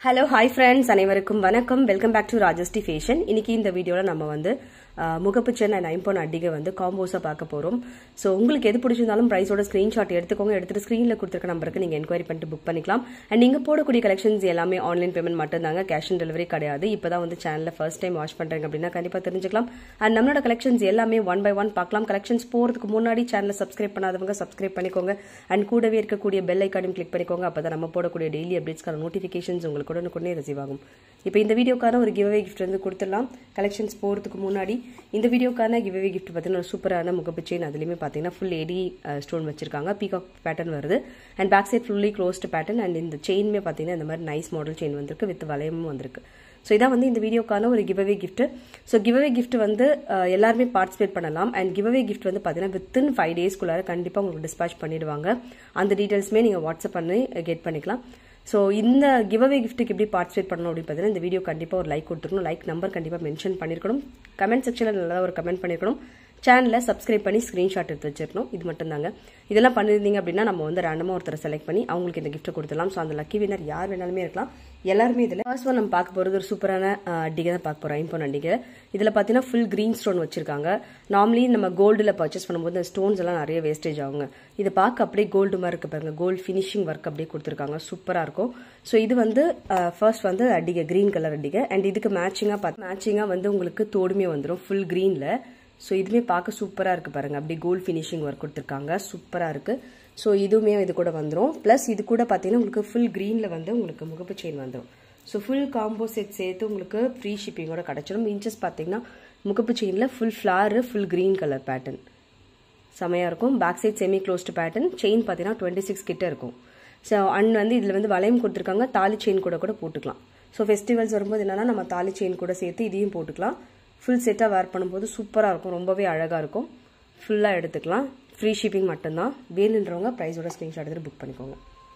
hello hi friends அனைவருக்கும் வணக்கம் welcome back to Rajasthi fashion இன்னைக்கு இந்த வீடியோவில் நம்ம வந்து அஹ், முகப்பு சென் அண்ட் ஐம்பொன் அடிகை வந்து காம்போஸாக பார்க்க போகிறோம் ஸோ உங்களுக்கு எது பிடிச்சிருந்தாலும் ப்ரைஸோட ஸ்க்ரீன்ஷாட் எடுத்துக்கோங்க எடுத்துட்டு ஸ்க்ரீனில் கொடுத்துருக்க நம்பருக்கு நீங்கள் என்கொயரி பண்ணிட்டு புக் பண்ணிக்கலாம் அண்ட் நீங்கள் போடக்கூடிய கலெக்ஷன்ஸ் எல்லாமே ஆன்லைன் பேமெண்ட் மட்டும்தாங்க கேஷ் ஆன் டெலிவரி கிடையாது இப்போ தான் வந்து சேனலில் ஃபர்ஸ்ட் டைம் வாட்ச் பண்ணுறீங்க அப்படின்னா கண்டிப்பாக தெரிஞ்சுக்கலாம் அண்ட் நம்மளோட கலெக்ஷன்ஸ் எல்லாமே ஒன் பை ஒன் பார்க்கலாம் கலெக்ஷன்ஸ் போகிறதுக்கு முன்னாடி சேனலை சப்ஸ்கிரைப் பண்ணாதவங்க சப்ஸ்கிரைப் பண்ணிக்கோங்க அண்ட் கூடவே இருக்கக்கூடிய பெல் ஐக்கானையும் கிளிக் பண்ணிக்கோங்க அப்போ தான் நம்ம போடக்கூடிய டெய்லி அப்டேட்ஸ்க்கான நோட்டிஃபிகேஷன்ஸ் உங்களுக்கு உடனுக்குடனே ரிசீவ் ஆகும் இப்போ இந்த வீடியோக்கான ஒரு கிவ்அவே கிஃப்ட் வந்து கொடுத்துடலாம் கலெக்ஷன்ஸ் போகிறதுக்கு முன்னாடி இந்த வீடியோக்கான கிவ்அவே கிஃப்ட் பார்த்தீங்கன்னா ஒரு சூப்பரான முகப்பு செயின் அதுலேயுமே பார்த்தீங்கன்னா ஃபுல் ஏடி ஸ்டோன் வச்சிருக்காங்க பீகாக் பேட்டர்ன் வருது and back side fully closed pattern and இந்த செயினுமே பார்த்தீங்கன்னா இந்த மாதிரி நைஸ் மாடல் செயின் வந்திருக்கு வித் வளையமும் வந்திருக்கு ஸோ இதான் வந்து இந்த வீடியோக்கான ஒரு giveaway gift so giveaway gift வந்து அஹ், எல்லாருமே பார்ட்டிசிபேட் பண்ணலாம் அண்ட் கிவ்அவே கிஃப்ட் வந்து பார்த்தீங்கன்னா வித்தின் ஃபைவ் டேஸ்க்குள்ளார கண்டிப்பாக உங்களுக்கு டிஸ்பேச் பண்ணிடுவாங்க அந்த டீட்டெயில்ஸுமே நீங்கள் வாட்ஸ்அப் பண்ணி கெட் பண்ணிக்கலாம் ஸோ இந்த கிவ்அவே கிஃப்ட்டுக்கு எப்படி பார்ட்டிசிபேட் பண்ணணும் அப்படின்னு பார்த்தீங்கன்னா இந்த வீடியோ கண்டிப்பாக ஒரு லைக் கொடுத்துருக்கணும் லைக் நம்பர் கண்டிப்பாக மென்ஷன் பண்ணியிருக்கணும் கமெண்ட் செக்ஷனில் நல்லா ஒரு கமெண்ட் பண்ணியிருக்கணும் சேனலை சப்ஸ்கிரைப் பண்ணி ஸ்க்ரீன்ஷாட் எடுத்து வச்சிருக்கணும் இது மட்டும்தாங்க இதெல்லாம் பண்ணியிருந்தீங்க அப்படின்னா நம்ம வந்து ரேண்டமாக ஒருத்தரை செலக்ட் பண்ணி அவங்களுக்கு இந்த கிஃப்ட் கொடுத்துடலாம் ஸோ அந்த லக்கி வினர் யார் வேணாலுமே இருக்கலாம் எல்லாருமே இதில் ஃபர்ஸ்ட் ஒன் நம்ம பார்க்க போகிறது ஒரு சூப்பரான அடிகை தான் பார்க்க போகிறோம் ஐம்பொன் அடிகை இதில் பார்த்தீங்கன்னா ஃபுல் க்ரீன் ஸ்டோன் வச்சிருக்காங்க நார்மலி நம்ம கோல்டில் பர்ச்சேஸ் பண்ணும்போது இந்த ஸ்டோன்ஸ் எல்லாம் நிறைய வேஸ்டேஜ் ஆகுங்க இது பார்க்க அப்படியே கோல்டு மாதிரி இருக்கு பாருங்க கோல்டு ஃபினிஷிங் ஒர்க் அப்படியே கொடுத்துருக்காங்க சூப்பராக இருக்கும் ஸோ இது வந்து ஃபர்ஸ்ட் வந்து அடிகை க்ரீன் கலர் அடிகை அண்ட் இதுக்கு மேட்சிங்காக பார்த்து மேட்சிங்காக வந்து உங்களுக்கு தோடுமே வந்துடும் ஃபுல் க்ரீனில் ஸோ இதுவுமே பார்க்க சூப்பராக இருக்குது பாருங்க அப்படியே கோல்ட் ஃபினிஷிங் ஒர்க் கொடுத்துருக்காங்க சூப்பராக இருக்குது ஸோ இதுவுமே இது கூட வந்துடும் ப்ளஸ் இது கூட பார்த்தீங்கன்னா உங்களுக்கு ஃபுல் க்ரீனில் வந்து உங்களுக்கு முகப்பு செயின் வந்துடும் ஸோ ஃபுல் காம்போ செட் சேர்த்து உங்களுக்கு ஃப்ரீ ஷிப்பிங்கோட கிடச்சிடும் இன்ச்சஸ் பார்த்தீங்கன்னா முகப்பு செயினில் full flower full green colour pattern செமையாக இருக்கும் back side semi closed pattern chain பார்த்தீங்கன்னா டுவெண்ட்டி சிக்ஸ் கிட்ட இருக்கும் ஸோ அண்ட் வந்து இதில் வந்து வளையம் கொடுத்துருக்காங்க தாலி செயின் கூட கூட போட்டுக்கலாம் ஸோ ஃபெஸ்டிவல்ஸ் வரும்போது என்னன்னா நம்ம தாலி செயின் கூட சேர்த்து இதையும் போட்டுக்கலாம் ஃபுல் செட்டாக வேர் பண்ணும்போது சூப்பராக இருக்கும் ரொம்பவே அழகாக இருக்கும் ஃபுல்லாக எடுத்துக்கலாம் ஃப்ரீ ஷிப்பிங் மட்டும்தான் வேணுன்றவங்க ப்ரைஸோட ஸ்க்ரீன்ஷாட் எடுத்து புக் பண்ணிக்கோங்க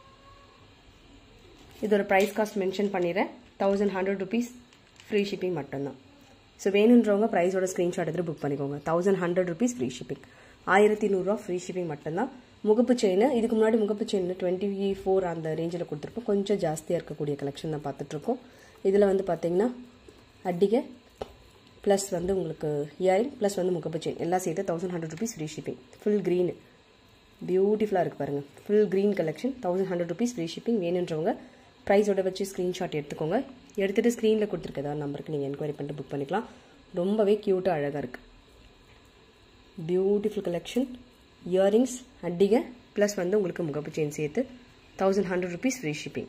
இதோட ப்ரைஸ் காஸ்ட் மென்ஷன் பண்ணிடுறேன் thousand hundred rupees free shipping மட்டும்தான் ஸோ வேணுன்றவங்க ப்ரைஸோட ஸ்க்ரீன்ஷாட் எடுத்து புக் பண்ணிக்கோங்க thousand hundred rupees free shipping ஆயிரத்தி நூறுரூவா ஃப்ரீ ஷிப்பிங் மட்டும்தான் முகப்பு செயின் இதுக்கு முன்னாடி முகப்பு செயின் டுவெண்ட்டி ஃபோர் அந்த ரேஞ்சில் கொடுத்துருப்போம் கொஞ்சம் ஜாஸ்தியாக இருக்கக்கூடிய கலெக்ஷன் தான் பார்த்துட்ருக்கோம் இதில் வந்து பார்த்தீங்கன்னா அட்டிகை ப்ளஸ் வந்து உங்களுக்கு இயரிங் ப்ளஸ் வந்து முகப்பு செயின் எல்லாம் சேர்த்து thousand hundred rupees free shipping full green பியூட்டிஃபுல்லாக இருக்குது பாருங்கள் full green collection thousand hundred rupees free shipping வேணுன்றவங்க ப்ரைஸோட வச்சு ஸ்க்ரீன்ஷாட் எடுத்துக்கோங்க எடுத்துகிட்டு ஸ்க்ரீனில் கொடுத்துருக்கதா நம்பருக்கு நீங்கள் என்கொயரி பண்ணிட்டு புக் பண்ணிக்கலாம் ரொம்பவே க்யூட்டாக அழகாக இருக்குது பியூட்டிஃபுல் கலெக்ஷன் இயரிங்ஸ் அட்டிகை ப்ளஸ் வந்து உங்களுக்கு முகப்பு செயின் சேர்த்து thousand hundred rupees free shipping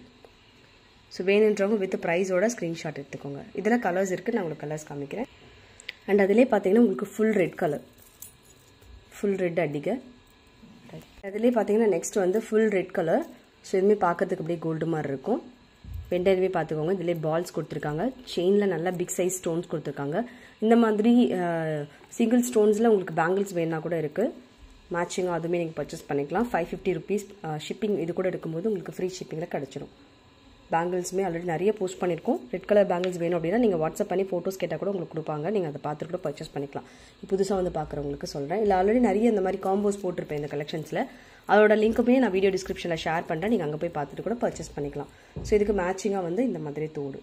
so வேணுன்றவங்க வித் ப்ரைஸோட ஸ்க்ரீன்ஷாட் எடுத்துக்கோங்க இதில் கலர்ஸ் இருக்குது நான் உங்களுக்கு கலர்ஸ் காமிக்கிறேன் அண்ட் அதிலே பார்த்தீங்கன்னா உங்களுக்கு full red colour full red அடிகை அதிலே பார்த்தீங்கன்னா நெக்ஸ்ட் வந்து ஃபுல் ரெட் கலர் ஸோ இதுவுமே பார்க்கறதுக்கு அப்படியே கோல்டு மாதிரி இருக்கும் வெண்டையுமே பார்த்துக்கோங்க இதிலே பால்ஸ் கொடுத்துருக்காங்க செயினில் நல்லா பிக் சைஸ் ஸ்டோன்ஸ் கொடுத்துருக்காங்க இந்த மாதிரி சிங்கிள் ஸ்டோன்ஸில் உங்களுக்கு பேங்கிள்ஸ் வேணா கூட இருக்குது மேட்சிங்காக அதுவுமே நீங்கள் பர்ச்சேஸ் பண்ணிக்கலாம் ஃபைவ் ஃபிஃப்டி ருபீஸ் ஷிப்பிங் இது கூட எடுக்கும்போது உங்களுக்கு ஃப்ரீ ஷிப்பிங்கில் கிடச்சிடும் பேங்கிள்ஸுமே ஆல்ரெடி நிறைய போஸ்ட் பண்ணியிருக்கோம் ரெட் கலர் பேங்கிள்ஸ் வேணும் அப்படின்னா நீங்கள் வாட்ஸ்அப் பண்ணி ஃபோட்டோஸ் கேட்டால் கூட உங்களுக்கு கொடுப்பாங்க நீங்கள் அதை பார்த்துட்டு கூட பர்ச்சேஸ் பண்ணிக்கலாம் புதுசாக வந்து பார்க்குறவங்களுக்கு சொல்கிறேன் இல்லை ஆல்ரெடி நிறைய இந்த மாதிரி காம்போஸ் போட்டிருப்பேன் இந்த கலெக்ஷன்ஸில் அதோட லிங்க்குமே நான் வீடியோ டிஸ்கிரிப்ஷனில் ஷேர் பண்ணுறேன் நீங்கள் அங்கே போய் பார்த்துட்டு கூட பர்ச்சேஸ் பண்ணிக்கலாம் ஸோ இதுக்கு மேட்சிங்காக வந்து இந்த மாதிரி தோடு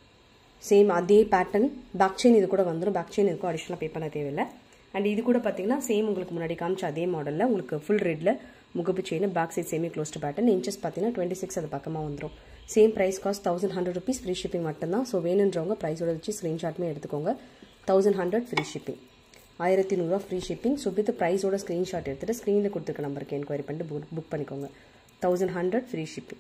சேம் அதே பேட்டர்ன் பேக் செயின் இது கூட வந்துடும் பேக் செயின் இருக்கும் அடிஷனலாக பே பண்ண தேவையில்லை அண்ட் இது கூட பார்த்தீங்கன்னா சேம் உங்களுக்கு முன்னாடி காமிச்ச அதே மாடலில் உங்களுக்கு ஃபுல் ரெட்டில் முகப்பு chain back side semi closed pattern inches பார்த்தீங்கன்னா டுவெண்ட்டி சிக்ஸ் அது பக்கமாக வந்துடும் same price cost thousand hundred rupees free shipping மட்டும்தான் ஸோ வேணுன்றவங்க ப்ரைஸோட வச்சு ஸ்க்ரீன்ஷாட்டுமே எடுத்துக்கோங்க தௌசண்ட் ஹண்ட்ரட் ஃப்ரீ ஷிப்பிங் ஆயிரத்தி நூறுரூவா ஃப்ரீ ஷிப்பிங் ஸோ வித் ப்ரைஸோட ஸ்க்ரீன்ஷாட் எடுத்துகிட்டு ஸ்க்ரீனில் கொடுத்துருக்க நம்பருக்கு என்கொயரி பண்ணிட்டு புக் புக் பண்ணிக்கோங்க தௌசண்ட் ஹண்ட்ரட் ஃப்ரீ ஷிப்பிங்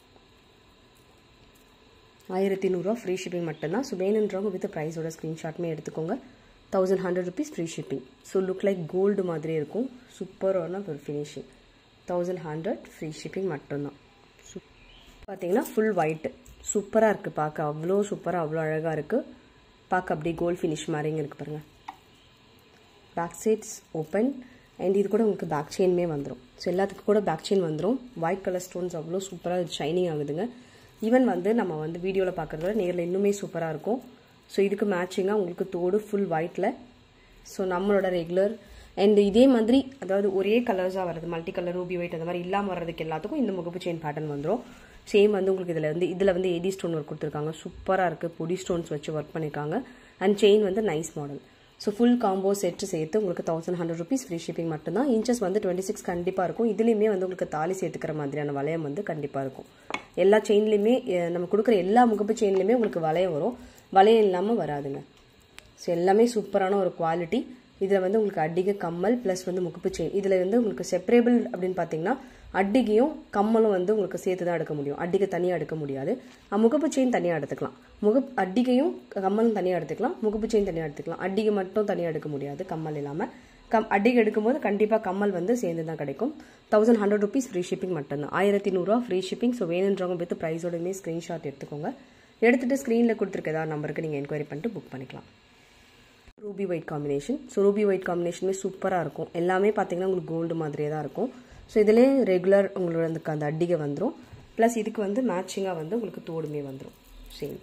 ஆயிரத்தி நூறுரூவா ஃப்ரீ ஷிப்பிங் மட்டும்தான் ஸோ வேணுன்றவங்க வித் ப்ரைஸோட ஸ்க்ரீன்ஷாட்டுமே எடுத்துக்கோங்க thousand hundred rupees free shipping so look like gold மாதிரி இருக்கும் சூப்பரான ஒரு finishing thousand hundred free shipping மட்டும்தான் பார்த்தீங்கன்னா ஃபுல் ஒயிட் சூப்பராக இருக்குது பார்க்க அவ்வளோ சூப்பராக அவ்வளோ அழகாக இருக்குது பார்க்க அப்படியே கோல்ட் ஃபினிஷ் மாதிரிங்க இருக்குது பாருங்கள் பேக் சைட்ஸ் ஓப்பன் அண்ட் இது கூட உங்களுக்கு பேக் செயின்மே வந்துடும் ஸோ எல்லாத்துக்கும் கூட பேக் செயின் வந்துடும் ஒயிட் கலர் ஸ்டோன்ஸ் அவ்வளோ சூப்பராக ஷைனிங் ஆகுதுங்க ஈவன் வந்து நம்ம வந்து வீடியோவில் பார்க்குறத விட நேரில் இன்னுமே சூப்பராக இருக்கும் ஸோ இதுக்கு மேட்சிங்காக உங்களுக்கு தோடு ஃபுல் ஒயிட்டில் ஸோ நம்மளோட ரெகுலர் அண்ட் இதே மாதிரி அதாவது ஒரே கலர்ஸாக வருது மல்டி கலர் ரூபி ஒயிட் அந்த மாதிரி இல்லாமல் வர்றதுக்கு எல்லாத்துக்கும் இந்த முகப்பு செயின் பேட்டர்ன் வந்துடும் சேம் வந்து உங்களுக்கு இதில் வந்து இதில் வந்து எடி ஸ்டோன் ஒர்க் கொடுத்துருக்காங்க சூப்பராக இருக்குது பொடி ஸ்டோன்ஸ் வச்சு ஒர்க் பண்ணியிருக்காங்க அண்ட் செயின் வந்து nice model so full combo set சேர்த்து உங்களுக்கு thousand hundred rupees free shipping மட்டும்தான் இன்ச்சஸ் வந்து டுவெண்ட்டி சிக்ஸ் கண்டிப்பாக இருக்கும் இதுலேயுமே வந்து உங்களுக்கு தாலி சேர்த்துக்கிற மாதிரியான வளையம் வந்து கண்டிப்பாக இருக்கும் எல்லா செயின்லையுமே நம்ம கொடுக்குற எல்லா முகப்பு செயின்லையுமே உங்களுக்கு வளையம் வரும் வளையம் இல்லாமல் வராதுங்க ஸோ எல்லாமே சூப்பரான ஒரு குவாலிட்டி இதில் வந்து உங்களுக்கு அடிகை கம்மல் ப்ளஸ் வந்து முகப்பு செயின் இதில் வந்து உங்களுக்கு செப்பரேபிள் அப்படின்னு பார்த்தீங்கன்னா அடிகையும் கம்மலும் வந்து உங்களுக்கு சேர்த்து தான் எடுக்க முடியும் அடிகை தனியாக எடுக்க முடியாது முகப்பு செயின் தனியாக எடுத்துக்கலாம் முக அடிகையும் கம்மலும் தனியாக எடுத்துக்கலாம் முகப்பு செயின் தனியாக எடுத்துக்கலாம் அடிகை மட்டும் தனியாக எடுக்க முடியாது கம்மல் இல்லாமல் கம் அடிகை எடுக்கும்போது கண்டிப்பாக கம்மல் வந்து சேர்ந்து தான் கிடைக்கும் thousand hundred rupees free shipping மட்டும்தான் ஆயிரத்தி நூறுரூவா ஃப்ரீ ஷிப்பிங் ஸோ வேணுன்றவங்க வித் ப்ரைஸோடமே ஸ்க்ரீன்ஷாட் எடுத்துக்கோங்க எடுத்துகிட்டு ஸ்க்ரீனில் கொடுத்துருக்க ஏதாவது நம்பருக்கு நீங்கள் என்கொயரி பண்ணிட்டு புக் பண்ணிக்கலாம் ruby white combination so ruby white காம்பினேஷனுமே சூப்பராக இருக்கும் எல்லாமே பார்த்தீங்கன்னா உங்களுக்கு கோல்டு மாதிரியே தான் இருக்கும் ஸோ இதிலே ரெகுலர் உங்களோட அந்த அந்த அடிகை வந்துடும் ப்ளஸ் இதுக்கு வந்து மேட்சிங்காக வந்து உங்களுக்கு தோடுமே வந்துடும் சேம்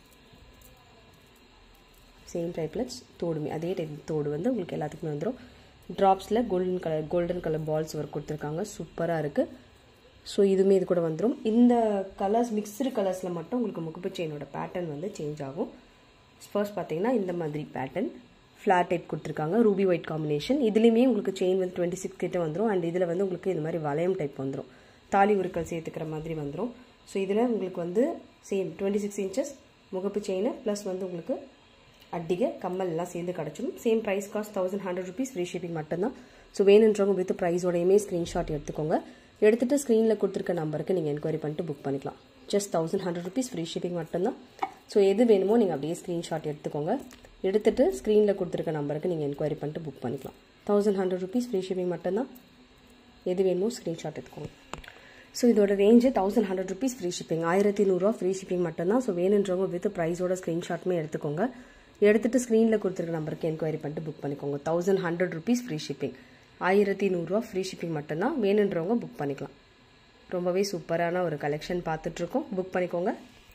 சேம் டைப்பில் தோடுமே அதே டைப் தோடு வந்து உங்களுக்கு எல்லாத்துக்குமே வந்துடும் ட்ராப்ஸில் golden colour golden colour balls work கொடுத்துருக்காங்க சூப்பராக இருக்குது ஸோ இதுவுமே இது கூட வந்துடும் இந்த கலர்ஸ் மிக்சடு கலர்ஸில் மட்டும் உங்களுக்கு முகப்பு செயினோட பேட்டர்ன் வந்து சேஞ்ச் ஆகும் ஃபர்ஸ்ட் பார்த்தீங்கன்னா இந்த மாதிரி பேட்டர்ன் ஃப்ளாட் டைப் கொடுத்துருக்காங்க ரூபி ஒயிட் காம்பினேஷன் இதுலேயுமே உங்களுக்கு செயின் வந்து டுவெண்ட்டி சிக்ஸ் கிட்ட வந்துடும் அண்ட் இதில் வந்து உங்களுக்கு இந்த மாதிரி வளையம் டைப் வந்துடும் தாலி உருக்கள் சேர்த்துக்கிற மாதிரி வந்துடும் ஸோ இதில் உங்களுக்கு வந்து சேம் டுவெண்ட்டி சிக்ஸ் இன்ச்சஸ் முகப்பு செயின் ப்ளஸ் வந்து உங்களுக்கு அட்டிகை கம்மல் எல்லாம் சேர்ந்து கிடச்சிடும் same price cost thousand hundred rupees free shipping மட்டும்தான் ஸோ வேணுன்றவங்க வித் ப்ரைஸோடையுமே ஸ்க்ரீன்ஷாட் எடுத்துக்கோங்க எடுத்துகிட்டு ஸ்க்ரீனில் கொடுத்துருக்க நம்பருக்கு நீங்கள் என்கொயரி பண்ணிட்டு புக் பண்ணிக்கலாம் just thousand hundred rupees free shipping மட்டும்தான் ஸோ எது வேணுமோ நீங்கள் அப்படியே ஸ்க்ரீன்ஷாட் எடுத்துக்கோங்க எடுத்துகிட்டு ஸ்க்ரீனில் கொடுத்துருக்க நம்பருக்கு நீங்கள் என்கொயரி பண்ணிட்டு புக் பண்ணிக்கலாம் thousand hundred rupees free shipping மட்டும்தான் எது வேணுமோ ஸ்க்ரீன்ஷாட் எடுத்துக்கோங்க ஸோ இதோட range thousand hundred rupees free shipping ஆயிரத்தி நூறுரூவா ஃப்ரீ ஷிப்பிங் மட்டும்தான் ஸோ வேணுன்றவங்க வித் ப்ரைஸோட ஸ்க்ரீன்ஷாட்டுமே எடுத்துக்கோங்க எடுத்துகிட்டு ஸ்க்ரீனில் கொடுத்துருக்க நம்பருக்கு என்கொயரி பண்ணிட்டு புக் பண்ணிக்கோங்க thousand hundred rupees free shipping ஆயிரத்தி நூறுரூவா ஃப்ரீ ஷிப்பிங் மட்டும்தான் வேணுன்றவங்க புக் பண்ணிக்கலாம் ரொம்பவே சூப்பரான ஒரு கலெக்ஷன் பார்த்துட்ருக்கோம் புக் பண்ணிக்கோங்க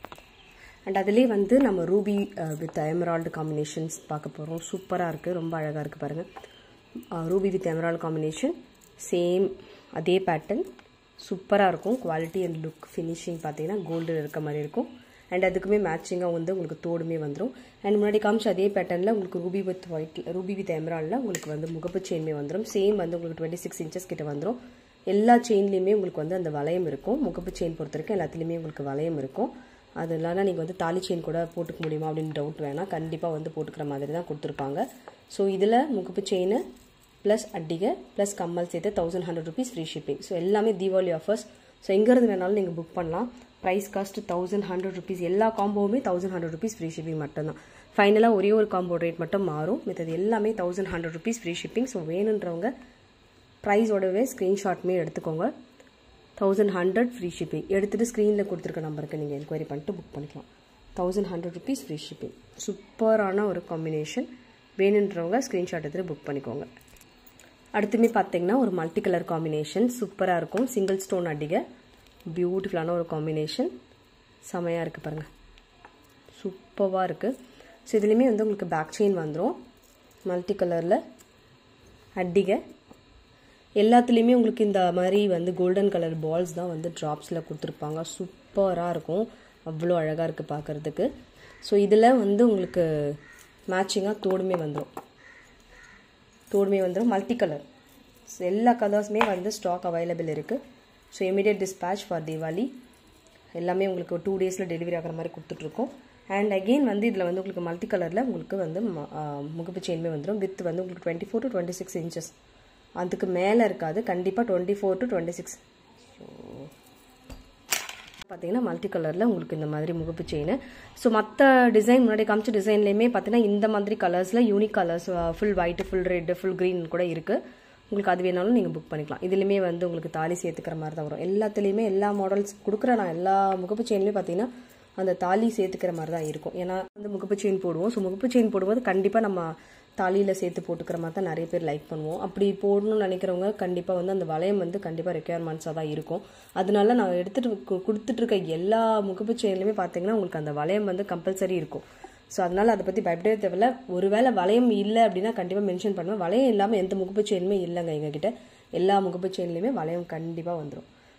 அண்ட் அதிலே வந்து நம்ம ரூபி வித் எமரால்டு காம்பினேஷன்ஸ் பார்க்க போகிறோம் சூப்பராக இருக்குது ரொம்ப அழகாக இருக்குது பாருங்கள் ruby with emerald combination same அதே பேட்டர்ன் சூப்பராக இருக்கும் குவாலிட்டி அண்ட் லுக் ஃபினிஷிங் பார்த்தீங்கன்னா கோல்டு இருக்க மாதிரி இருக்கும் அண்ட் அதுக்குமே மேட்சிங்காக வந்து உங்களுக்கு தோடுமே வந்துடும் அண்ட் முன்னாடி காமிச்ச அதே பேட்டர்னில் உங்களுக்கு ruby with white ruby with எமரால்டில் உங்களுக்கு வந்து முகப்பு செயின்மே வந்துடும் சேம் வந்து உங்களுக்கு டுவெண்ட்டி சிக்ஸ் இன்ச்சஸ் கிட்ட வந்துடும் எல்லா செயின்லேயுமே உங்களுக்கு வந்து அந்த வளையம் இருக்கும் முகப்பு செயின் பொறுத்த வரைக்கும் எல்லாத்துலேயுமே உங்களுக்கு வளையம் இருக்கும் அது இல்லைனா நீங்கள் வந்து தாலி செயின் கூட போட்டுக்க முடியுமா அப்படின்னு டவுட் வேணால் கண்டிப்பாக வந்து போட்டுக்கிற மாதிரி தான் கொடுத்துருப்பாங்க ஸோ இதில் முகப்பு செயின் ப்ளஸ் அட்டிகை ப்ளஸ் கம்மல் சேர்த்து thousand hundred rupees free shipping so எல்லாமே தீபாவளி ஆஃபர்ஸ் ஸோ எங்கேருந்து வேணாலும் நீங்கள் புக் பண்ணலாம் price cost thousand hundred rupees எல்லா காம்போவுமே thousand hundred rupees free shipping மட்டும்தான் ஃபைனலாக ஒரே ஒரு காம்போ ரேட் மட்டும் மாறும் மித்தது எல்லாமே thousand hundred rupees free shipping so வேணுன்றவங்க ப்ரைஸோடவே ஸ்க்ரீன்ஷாட்மே எடுத்துக்கோங்க தௌசண்ட் ஹண்ட்ரட் ஃப்ரீ ஷிப்பிங் எடுத்துகிட்டு ஸ்க்ரீனில் கொடுத்துருக்க நம்பருக்கு நீங்கள் என்கொயரி பண்ணிட்டு புக் பண்ணிக்கலாம் thousand hundred rupees free shipping சூப்பரான ஒரு காம்பினேஷன் வேணுன்றவங்க ஸ்க்ரீன்ஷாட் எடுத்துகிட்டு புக் பண்ணிக்கோங்க அடுத்துமே பார்த்தீங்கன்னா ஒரு மல்டி கலர் காம்பினேஷன் சூப்பராக இருக்கும் சிங்கிள் ஸ்டோன் அடிகை பியூட்டிஃபுல்லான ஒரு காம்பினேஷன் செமையாக இருக்குது பாருங்கள் சூப்பராக இருக்குது ஸோ இதுலேயுமே வந்து உங்களுக்கு பேக் செயின் வந்துடும் மல்டி கலரில் அடிகை எல்லாத்துலேயுமே உங்களுக்கு இந்த மாதிரி வந்து கோல்டன் கலர் பால்ஸ் தான் வந்து ட்ராப்ஸில் கொடுத்துருப்பாங்க சூப்பராக இருக்கும் அவ்வளோ அழகாக இருக்குது பார்க்குறதுக்கு ஸோ இதில் வந்து உங்களுக்கு மேட்சிங்காக தோடுமே வந்துடும் தோடுமே வந்துடும் மல்டி கலர் எல்லா கலர்ஸுமே வந்து ஸ்டாக் அவைலபிள் இருக்குது so immediate dispatch for Deepavali எல்லாமே உங்களுக்கு டூ டேஸில் டெலிவரி ஆகிற மாதிரி கொடுத்துட்ருக்கோம் அண்ட் அகெயின் வந்து இதில் வந்து உங்களுக்கு மல்டி கலரில் உங்களுக்கு வந்து முகப்பு செயின்மே வந்துடும் வித் வந்து உங்களுக்கு twenty four to twenty six inches அதுக்கு மேலே இருக்காது கண்டிப்பாக twenty four to twenty six பார்த்தீங்கன்னா மல்டி கலரில் உங்களுக்கு இந்த மாதிரி முகப்பு செயின் ஸோ மற்ற டிசைன் முன்னாடி காமிச்ச டிசைன்லேயுமே பார்த்தீங்கன்னா இந்த மாதிரி கலர்ஸில் unique colours full white full red full green கூட இருக்குது உங்களுக்கு அது வேணாலும் நீங்கள் புக் பண்ணிக்கலாம் இதுலேயுமே வந்து உங்களுக்கு தாலி சேர்த்துக்கிற மாதிரி தான் வரும் எல்லாத்துலேயுமே எல்லா மாடல்ஸ் கொடுக்குற நான் எல்லா முகப்பு செயின்லேயும் பார்த்தீங்கன்னா அந்த தாலி சேர்த்துக்கிற மாதிரி தான் இருக்கும் ஏன்னா வந்து முகப்பு செயின் போடுவோம் ஸோ முகப்பு செயின் போடும்போது கண்டிப்பாக நம்ம தாலியில் சேர்த்து போட்டுக்கிற மாதிரி தான் நிறைய பேர் லைக் பண்ணுவோம் அப்படி போடணும்னு நினைக்கிறவங்க கண்டிப்பாக வந்து அந்த வளையம் வந்து கண்டிப்பாக ரெக்குயர்மெண்ட்ஸாக தான் இருக்கும் அதனால நான் எடுத்துகிட்டு கொடுத்துட்ருக்க எல்லா முகப்பு செயின்லையுமே பார்த்தீங்கன்னா உங்களுக்கு அந்த வளையம் வந்து கம்பல்சரி இருக்கும் ஸோ அதனால் அதை பற்றி பயப்படவே தேவையில்ல ஒருவேளை வளையம் இல்லை அப்படின்னா கண்டிப்பாக மென்ஷன் பண்ணுவேன் வளையம் இல்லாமல் எந்த முகப்பு செயினுமே இல்லைங்க எங்ககிட்ட எல்லா முகப்பு செயின்லையுமே வளையம் கண்டிப்பாக வந்துடும்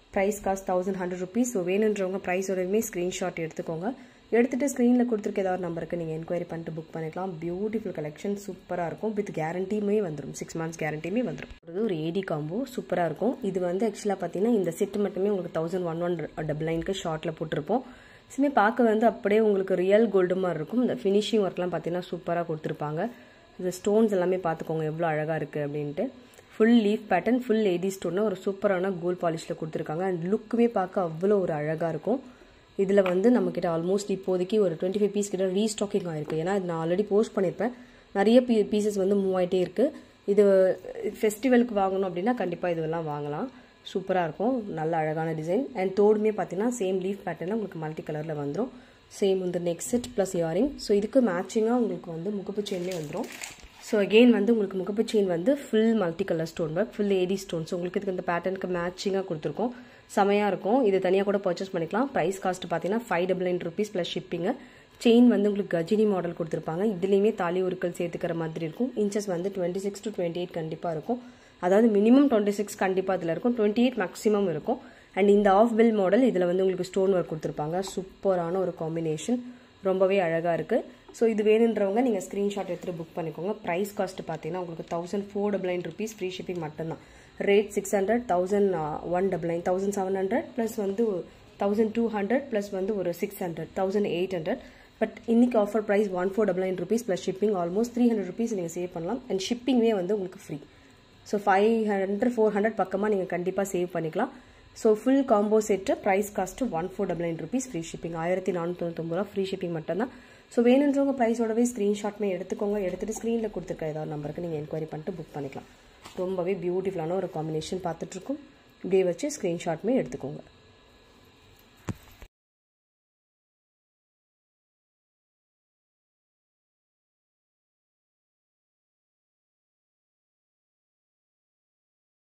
price cost thousand hundred rupees so வேணுன்றவங்க ப்ரைஸோடவே ஸ்க்ரீன்ஷாட் எடுத்துக்கோங்க எடுத்துகிட்டு ஸ்க்ரீனில் கொடுத்துருக்க ஏதாவது நம்பருக்கு நீங்கள் என்கொயரி பண்ணிட்டு புக் பண்ணிக்கலாம் பியூட்டிஃபுல் கலெக்ஷன் சூப்பராக இருக்கும் வித் கேரண்டியுமே வந்துடும் சிக்ஸ் மந்த்ஸ் கேரண்டியுமே வந்துடும் இது ஒரு ஏடி காம்போ சூப்பராக இருக்கும் இது வந்து ஆக்சுவலாக பார்த்தீங்கன்னா இந்த செட்டு மட்டுமே உங்களுக்கு தௌசண்ட் ஒன் ஒன் டபுள் நைனுக்கு ஷார்ட்டில் போட்டிருப்போம் இதுமே பார்க்க வந்து அப்படியே உங்களுக்கு ரியல் கோல்டு மாதிரி இருக்கும் இந்த ஃபினிஷிங் ஒர்க்லாம் பார்த்தீங்கன்னா சூப்பராக கொடுத்துருப்பாங்க இந்த ஸ்டோன்ஸ் எல்லாமே பார்த்துக்கோங்க எவ்வளோ அழகாக இருக்குது அப்படின்ட்டு full leaf pattern full AD ஸ்டோன்னா ஒரு சூப்பரான கோல்ட் பாலிஷில் கொடுத்துருக்காங்க அண்ட் லுக்குமே பார்க்க அவ்வளோ ஒரு அழகாக இருக்கும் இதில் வந்து நம்மக்கிட்ட ஆல்மோஸ்ட் இப்போதைக்கு ஒரு டுவெண்ட்டி ஃபைவ் பீஸ் கிட்ட ரீஸ்டாக்கிங் ஆயிருக்கு ஏன்னா இது நான் ஆல்ரெடி போஸ்ட் பண்ணியிருப்பேன் நிறைய பீ பீசஸ் வந்து மூவ் ஆகிட்டே இருக்குது இது ஃபெஸ்டிவலுக்கு வாங்கணும் அப்படின்னா கண்டிப்பாக இதெல்லாம் வாங்கலாம் சூப்பராக இருக்கும் நல்ல அழகான டிசைன் அண்ட் தோடுமே பார்த்தீங்கன்னா சேம் லீஃப் பேட்டர்னில் உங்களுக்கு மல்டி கலரில் வந்துடும் சேம் வந்து neck set plus earring so இதுக்கு மேட்சிங்காக உங்களுக்கு வந்து முகப்பு செயின்லேயே வந்துடும் ஸோ அகெயின் வந்து உங்களுக்கு முகப்பு செயின் வந்து full multi colour stone work full AD stones உங்களுக்கு இதுக்கு இந்த பேட்டர்னுக்கு மேட்சிங்காக கொடுத்துருக்கோம் செமையாக இருக்கும் இது தனியாக கூட பர்ச்சேஸ் பண்ணிக்கலாம் ப்ரைஸ் காஸ்ட் பார்த்தீங்கன்னா five double nine rupees plus shipping chain வந்து உங்களுக்கு கஜினி மாடல் கொடுத்துருப்பாங்க இதுலேயுமே தாலி உருக்கள் சேர்த்துக்கிற மாதிரி இருக்கும் இன்ச்சஸ் வந்து twenty six to twenty eight கண்டிப்பாக இருக்கும் அதாவது மினிமம் டுவெண்ட்டி சிக்ஸ் கண்டிப்பாக இதில் இருக்கும் டுவெண்ட்டி எயிட் மேக்ஸிமம் இருக்கும் அண்ட் இந்த ஆஃப் பில் மாடல் இதில் வந்து உங்களுக்கு ஸ்டோன் ஒர்க் கொடுத்துருப்பாங்க சூப்பரான ஒரு காம்பினேஷன் ரொம்பவே அழகாக இருக்குது ஸோ இது வேணுன்றவங்க நீங்கள் ஸ்க்ரீன்ஷாட் எடுத்துகிட்டு புக் பண்ணிக்கோங்க ப்ரைஸ் காஸ்ட் பார்த்தீங்கன்னா உங்களுக்கு thousand four double nine rupees free shipping மட்டும்தான் rate six hundred thousand one double nine thousand seven hundred plus வந்து தௌசண்ட் டூ ஹண்ட்ரட் ப்ளஸ் வந்து ஒரு six hundred thousand eight hundred but இன்னைக்கு offer price one four double nine rupees plus shipping almost three hundred rupees நீங்கள் save பண்ணலாம் and ஷிப்பிங்கே வந்து உங்களுக்கு free so five hundred four hundred பக்கமாக நீங்கள் கண்டிப்பாக சேவ் பண்ணிக்கலாம் so full combo set price cost one four double nine rupees free shipping ஆயிரத்தி நானூற்றி ரூபா ஃப்ரீ ஷிப்பிங் மட்டும்தான் ஸோ வேணுன்றவங்க ப்ரைஸோடவே ஸ்க்ரீன்ஷாட்மே எடுத்துக்கோங்க எடுத்துகிட்டு ஸ்க்ரீனில் கொடுத்துருக்க ஏதாவது நம்பருக்கு நீங்கள் என்கொயரி பண்ணிட்டு புக் பண்ணிக்கலாம் ரொம்பவே பியூட்டிஃபுல்லான ஒரு காம்பினேஷன் பார்த்துட்ருக்கோம் இப்படியே வச்சு ஸ்க்ரீன்ஷாட்மே எடுத்துக்கோங்க